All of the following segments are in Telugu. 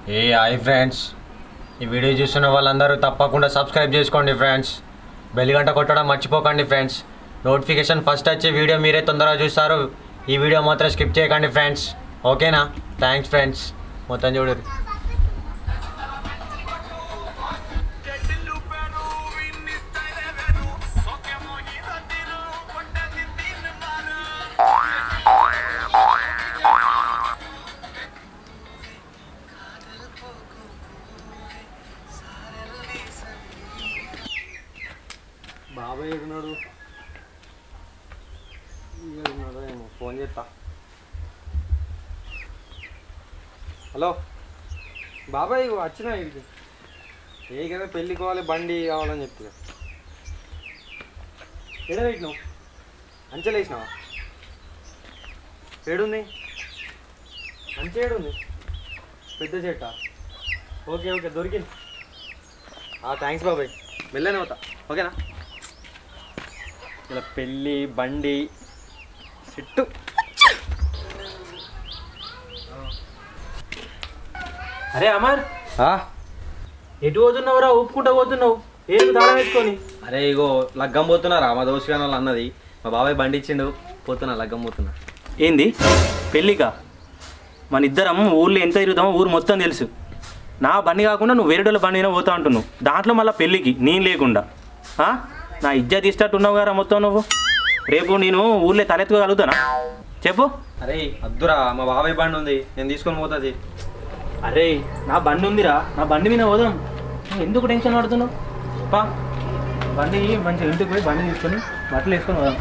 ఏ హాయ్ ఫ్రెండ్స్ ఈ వీడియో చూస్తున్న వాళ్ళందరూ తప్పకుండా సబ్స్క్రైబ్ చేసుకోండి ఫ్రెండ్స్ బెల్ గంట కొట్టడం మర్చిపోకండి ఫ్రెండ్స్ నోటిఫికేషన్ ఫస్ట్ వచ్చే వీడియో మీరే తొందరగా చూస్తారు ఈ వీడియో మాత్రం స్కిప్ చేయకండి ఫ్రెండ్స్ ఓకేనా థ్యాంక్స్ ఫ్రెండ్స్ మొత్తం చూడరు బాబాయ్ ఎడున్నాడు ఎడున్నాడో ఏమో ఫోన్ చేస్తా హలో బాబాయ్ ఇగో వచ్చిన ఇడికి ఏ కదా పెళ్ళికి పోవాలి బండి కావాలని చెప్తున్నా ఎడ పెట్టినావు అంచెలు వేసినావా ఏడుంది అంచె ఏడుంది పెద్ద చెట్ట ఓకే ఓకే దొరికింది థ్యాంక్స్ బాబాయ్ వెళ్ళాను అవుతా ఓకేనా ఇలా పెళ్ళి బండి సిట్టు అరే అమర్ ఎటు పోతున్నావురా ఊపుకుంటా పోతున్నావు ఏం తాళం వేసుకొని అరే ఇగో లగ్గం పోతున్నారా మా దోషగాన వాళ్ళు అన్నది మా బాబాయ్ బండి ఇచ్చిండు పోతున్నా లగ్గం పోతున్నా ఏంది పెళ్ళికా మన ఇద్దరం ఊర్లో ఎంత తిరుగుతామో ఊరు మొత్తం తెలుసు నా బండి కాకుండా నువ్వు వేరే బండి అయినా పోతా అంటున్నావు దాంట్లో మళ్ళీ పెళ్ళికి నేను లేకుండా ఆ? నా ఇజ్జత్ ఇష్టట్టు ఉన్నావు కదా మొత్తం నువ్వు రేపు నేను ఊర్లో తలెత్తుకోగలుగుతానా చెప్పు అరే అద్దురా మా బాబాయ్ బండి ఉంది నేను తీసుకొని పోతుంది అరే నా బండి ఉందిరా నా బండి మీద పోదాం నువ్వు ఎందుకు టెన్షన్ పడుతున్నావు పా బండి మంచిగా ఇంటికి పోయి బండి తీసుకొని బట్టలు వేసుకొని పోదాం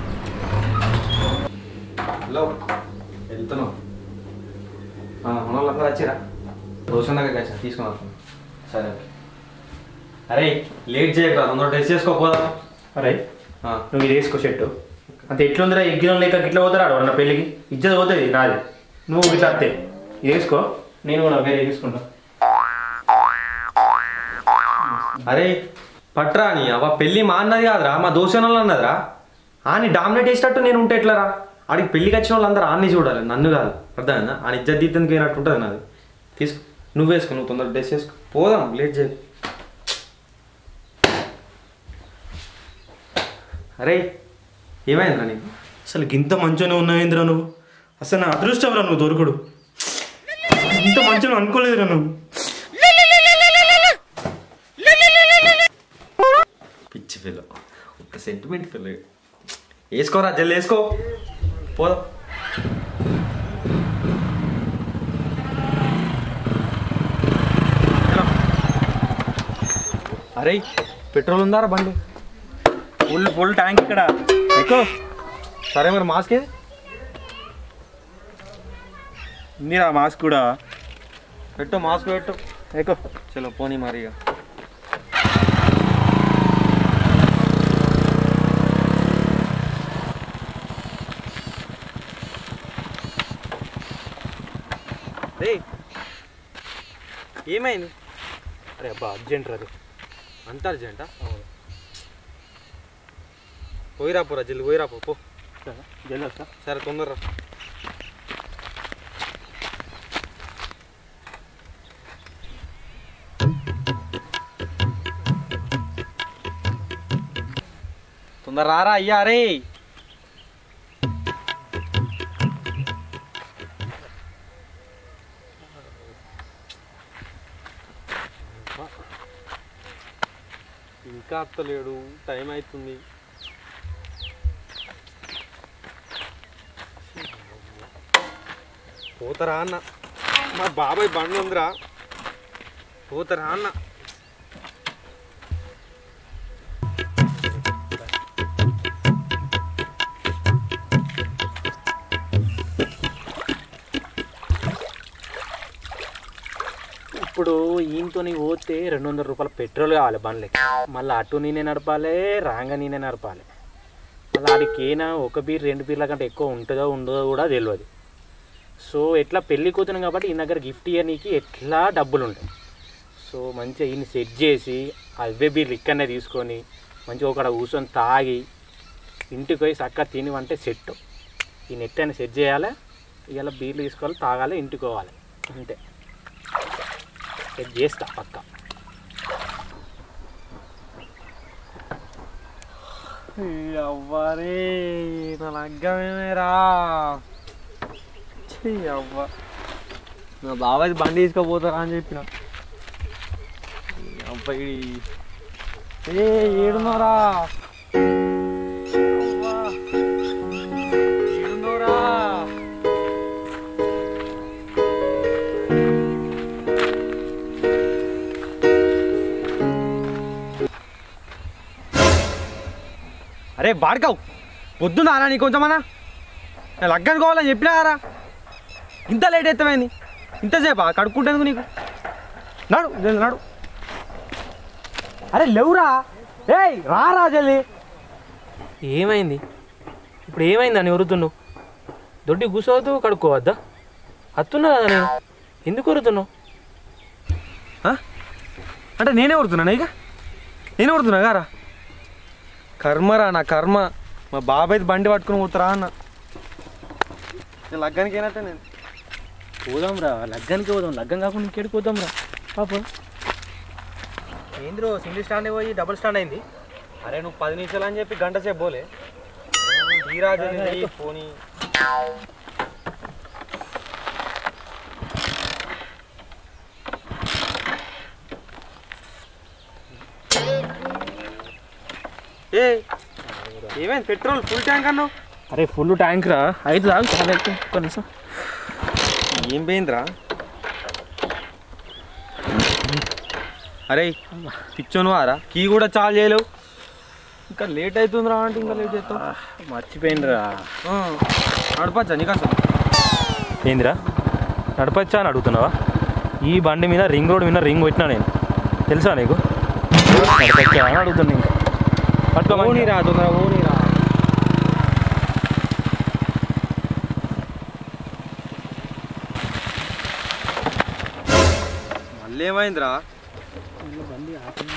హలో వెళ్తున్నావు మన వాళ్ళందరూ వచ్చిరా దోషం దగ్గర కలిసి తీసుకొని వస్తాను సరే అరే లేట్ చేయకరా తొందర డ్రెస్ చేసుకోపోదా అరే నువ్వు ఇది వేసుకో షర్టు అంత ఎట్లుందిరా ఎగ్గిలం లేక గిట్ల పోతారా నా పెళ్ళికి ఇజ్జత్ పోతుంది నాది నువ్వు ఇట్లా అత్తే ఇది వేసుకో నేను కూడా వేరే తీసుకుంటా అరే పట్రా నీ అవ పెళ్ళి మా అన్నది కాదురా మా దోషణలు అన్నదిరా ఆని డామినేట్ చేసేటట్టు నేను ఉంటే ఎట్లరా ఆడికి పెళ్ళికి వచ్చిన వాళ్ళందరూ ఆన్ని చూడాలి నన్ను కాదు అర్థమైందా ఆయన ఇజ్జత్ తీర్థందుకు అయినట్టు ఉంటుంది నాది తీసుకో నువ్వు వేసుకో నువ్వు తొందర డ్రెస్ వేసుకో పోదాం లేట్ చేయ అరే ఏమైందిరా నీకు అసలు ఇంత మంచిగానే ఉన్నావేంద్రా నువ్వు అసలు నా అదృష్టం రా నువ్వు దొరకడు ఇంత మంచిగా అనుకోలేదురా నువ్వు పిచ్చి పిల్ల ఒక సెంటిమెంట్ పిల్ల వేసుకోరా జల్లి వేసుకో పోదాం అరే పెట్రోల్ ఉందారా బండి ఫుల్ ఫుల్ ట్యాంక్ ఇక్కడ ఎక్కువ సరే మరి మాస్క్ ఏది ఉందిరా మాస్క్ కూడా పెట్టు మాస్క్ పెట్టు ఎక్కువ చలో పోనీ మరి ఇక రే ఏమైంది అరే అబ్బా అర్జెంట్ రా అంత అర్జెంటా పోయిరా పోరా జల్ది పోయిరా పో పో జల్ది వస్తా సరే తొందరరా తొందర రారా అయ్యా రే ఇంకా అత్తలేడు టైం అవుతుంది పోతారా అన్న మా బాబాయ్ బండి ఉందిరా పోతారా అన్న ఇప్పుడు ఈయనతో పోతే రెండు వందల రూపాయల పెట్రోల్ కావాలి బండ్లకి మళ్ళీ అటు నేనే నడపాలి రాంగ నేనే నడపాలి మళ్ళీ ఆడికి ఏనా ఒక బీర్ రెండు బీర్ల కంటే ఎక్కువ ఉంటుందో ఉండదో కూడా తెలియదు సో ఎట్లా పెళ్ళి కూతున్నాం కాబట్టి ఈ దగ్గర గిఫ్ట్ ఇవ్వనీకి ఎట్లా డబ్బులు ఉంటాయి సో మంచిగా ఈయన సెట్ చేసి అవే బీర్లు ఇక్కడనే తీసుకొని మంచిగా ఒకడ కూర్చొని తాగి ఇంటికి పోయి చక్కగా తిని అంటే సెట్ ఈ నెట్ అయినా సెట్ చేయాలి ఇవాళ బీర్లు తీసుకోవాలి తాగాలి ఇంటికి పోవాలి అంతే సెట్ చేస్తా పక్క అవ్వరే నా లగ్గమేరా అవ్వ నా బాబాయ్ బండి తీసుకుపోతారా అని చెప్పిన అబ్బాయి ఏ ఏడున్నారా అవ్వా. ఏడున్నారా అరే బాడకావు పొద్దున్న రా నీ కొంచెమన్నా నేను లగ్గానికి పోవాలని చెప్పినా రా ఇంత లేట్ అవుతామైంది ఇంతసేపా కడుక్కుంటేందుకు నీకు నాడు జల్ది నాడు అరే లేవురా ఏయ్ రారా జల్ది ఏమైంది ఇప్పుడు ఏమైంది అని వరుతున్నావు దొడ్డి కూసోవద్దు కడుక్కోవద్దా అత్తున్నా కదా నేను ఎందుకు వరుతున్నావు ఆ? అంటే నేనే కొడుతున్నా ఇక నేనే కొడుతున్నా గారా కర్మరా నా కర్మ మా బాబాయ్ బండి పట్టుకుని పోతారా అన్న నేను లగ్గానికి అయినట్టే నేను పోదాం రా లగ్గానికి పోదాం లగ్గం కాకుండా ఇంకేడికి పోదాం రా పాప ఏంద్రో సింగిల్ స్టాండ్ పోయి డబుల్ స్టాండ్ అయింది అరే నువ్వు పది నిమిషాలు అని చెప్పి గంట సేపు పోలే ధీరాజు పోనీ ఏ ఏమైంది పెట్రోల్ ఫుల్ ట్యాంక్ అన్నావు అరే ఫుల్ ట్యాంక్ రా అయితే తాగు చాలా ఎక్కువ ఒక్క నిమిషం ఏం పోయిందిరా అరే పిచ్చోను వారా కీ కూడా చాలు చేయలేవు ఇంకా లేట్ అవుతుందిరా అంటే ఇంకా లేట్ చేస్తావు మర్చిపోయిందిరా నడపచ్చా నీకు అసలు ఏందిరా నడపచ్చా అని అడుగుతున్నావా ఈ బండి మీద రింగ్ రోడ్ మీద రింగ్ పెట్టినా నేను తెలుసా నీకు నడపచ్చా అని అడుగుతున్నా ఇంకా పట్టుకోమని ఓనీరా తొందర ఓనీరా మళ్ళీ ఏమైందిరా బండి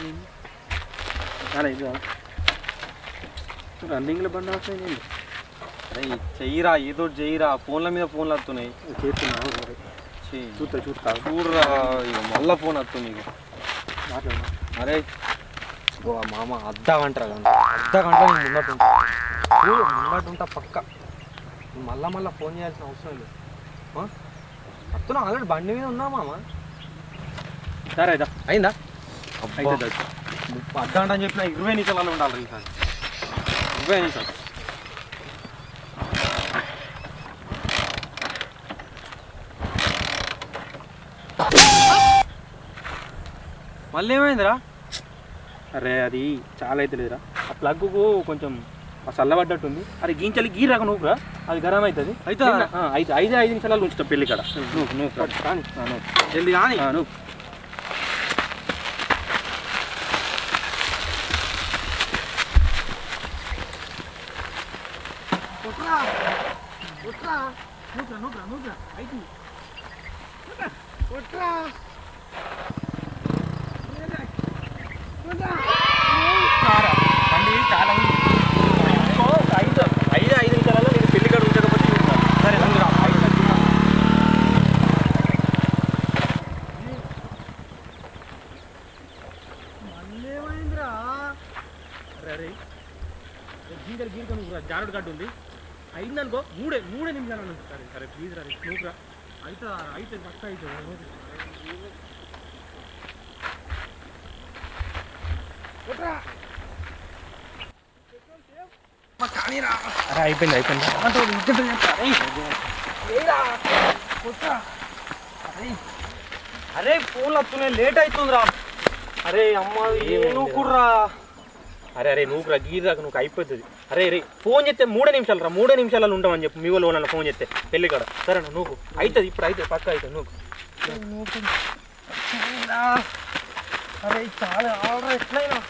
రన్నింగ్లో బండి ఆఫ్ అరే చెయ్యిరా ఏదో ఒకటి చెయ్యిరా ఫోన్ల మీద ఫోన్లు వస్తున్నాయి చేస్తున్నావు చెయ్యి. చూస్తా చూస్తా చూడురా ఇక మళ్ళా ఫోన్ వస్తుంది నీకు మాట్లాడు అరే ఓ మామ అర్ధ గంట రా గంట. అర్ధ గంట నేను ముందటుంటా చూడు ముందటుంటా పక్క నువ్వు మళ్ళా మళ్ళా ఫోన్ చేయాల్సిన అవసరం లేదు ఆ? వస్తున్నా ఆల్రెడీ బండి మీద ఉన్నా మామ సరే అయితే అయిందా అయితే అబ్బా. ముప్పై అర్ధ గంట అని చెప్పిన ఇరవై నిమిషాలలో ఉండాలి ఈసారి ఇరవై నిమిషాలు మళ్ళీ ఏమైందిరా అరే అది చాలా అయితే లేదురా ఆ ప్లగ్కు కొంచెం ఆ చల్లబడ్డట్టుంది అరే గీంచలి గీ రాక నువ్వురా అది గరం అవుతుంది అవుతుందా? నిన్న- ఆ, అయితే ఐదు ఐదు నిమిషాలు ఉంచుతా పెళ్ళి కాడ నువ్వు నువ్వు రా. కానీ ఆ, నువ్వు జల్దీ కానీ ఆ, నువ్వు బండి చాలా అయింది. ఇంకో ఒక ఐదు ఐదు ఐదు నిమిషాలలో నేను పెళ్లి కాడ ఉంచకపోతే చూస్తా. సరే రంగురా ఐదు నిమిషాలు. అరే అరే గింజలు గీరుక నువ్వు జారుడు గడ్డు ఉంది అయిందనుకో మూడే మూడే నిమిషాలు అను సరే సరే ప్లీజ్ రా నువ్వు రా అయితే అయితే పక్క అయితే అరే అయిపోయింది అయిపోయింది అరే ఫోన్లు వస్తున్నాయి లేట్ అవుతుందిరా అరే అమ్మ ఏమైందిరా? కుర్రా అరే అరే నువ్వు రా గీరాక నువ్వు అయిపోతుంది అరే రే ఫోన్ చేస్తే మూడే నిమిషాలు రా మూడే నిమిషాలలో ఉంటామని చెప్పు మీ వాళ్ళు ఫోన్ చేస్తే పెళ్లి కాడ సరేనా నువ్వు అవుతుంది ఇప్పుడు అయితే పక్క అవుతుంది నువ్వు అరే చాలా ఆర్డర్ ఎట్లయినా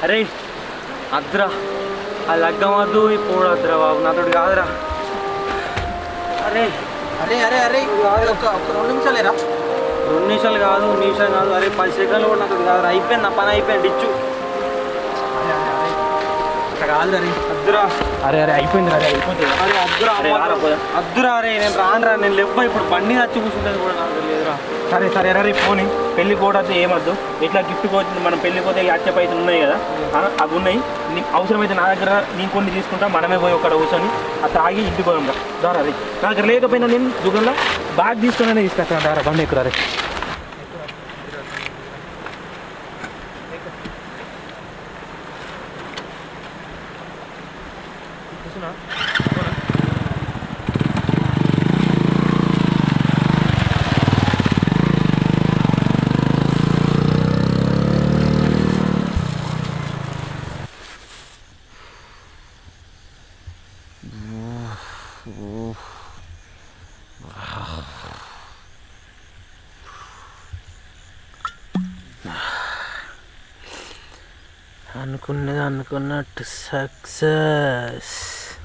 అరే అద్దురా అది లగ్గం వద్దు ఇప్పుడు వద్దురా బాబు నాతోటి కాదురా అరే అరే అరే అరే ఒక ఒక రెండు నిమిషాలేరా రెండు నిమిషాలు కాదు నిమిషాలు కాదు అరే పది సెకండ్లు కూడా నాతోటి కాదురా అయిపోయింది నా పని అయిపోయింది ఇచ్చు అట్లా కాదురా రే అద్దురా అరే అరే అయిపోయింది అరే అయిపోతుంది అరే అద్దురా అరే, రారా పోదాం. అద్దురా అరే నేను రానురా నేను లెవ్వ ఇప్పుడు బండి వచ్చి కూర్చుంటుంది కూడా నాకు లేదురా సరే సరే అరే పోనీ పెళ్లి పోవద్దు ఏమద్దు ఇట్లా గిఫ్ట్ పోతుంది మనం పెళ్లి పోతే ఈ అచ్చ పైసలు ఉన్నాయి కదా ఆ, అవి ఉన్నాయి నీకు అవసరమైతే నా దగ్గర నేను కొన్ని తీసుకుంటా మనమే పోయి ఒక్కడ కూర్చొని ఆ తాగి ఇంటికి పోదాం రా దారా రే నా దగ్గర లేకపోయినా నేను దుకాణంలో బాగా తీసుకునే తీసుకొస్తాను దారా బండి ఎక్కురా రే అనుకున్నది అనుకున్నట్టు సక్సెస్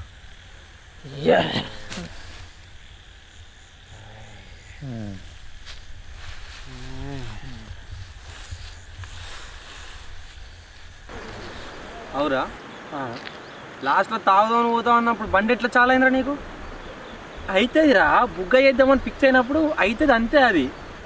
అవురా లాస్ట్లో తాగుదామని పోతాం అన్నప్పుడు బండి ఎట్లా చాలా అయిందిరా నీకు అవుతుందిరా బుగ్గ చేద్దామని ఫిక్స్ అయినప్పుడు అవుతుంది అంతే అది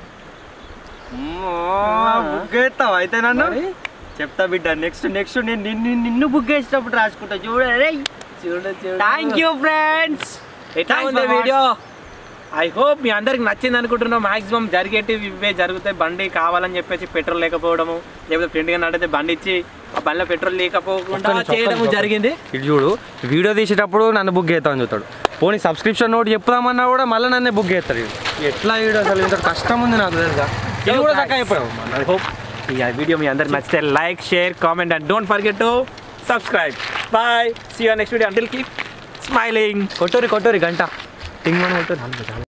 బుక్ చేస్తావు అయితే నన్ను మరి? చెప్తా బిడ్డ నెక్స్ట్ నెక్స్ట్ నేను నిన్ను నిన్ను బుక్ చేసినప్పుడు రాసుకుంటా చూడ చూడ థ్యాంక్ యూ ఫ్రెండ్స్ ఎట్లా Thanks ఉంది for వీడియో ఐ హోప్ మీ అందరికి నచ్చింది అనుకుంటున్నాం మాక్సిమం జరిగేటివి ఇవే జరుగుతాయి బండి కావాలని చెప్పేసి పెట్రోల్ లేకపోవడము లేకపోతే ఫ్రెండ్ గా నడితే బండి ఇచ్చి ఆ బండిలో పెట్రోల్ లేకపోకుండా ఒక్క నిమిషం, ఒక్క చేయడం నిమిషం. జరిగింది ఇటు చూడు వీడియో తీసేటప్పుడు నన్ను బుక్ చేస్తామని చూస్తాడు పోనీ సబ్స్క్రిప్షన్ నోట్ చెప్దామన్నా కూడా మళ్ళీ నన్నే బుక్ చేస్తాడు వీడు. ఎట్లా వీడు అసలు ఇంత కష్టం ఉంది నాకు తెలుసా ఇది కూడా చక్కగా అయిపోయావు ఐ హోప్ ఈ వీడియో మీ అందరికి నచ్చితే like share comment and don't forget to subscribe bye see you next video until keep smiling కొట్టూరి కొట్టూరి గంట టింగ్ అని కొట్టూరి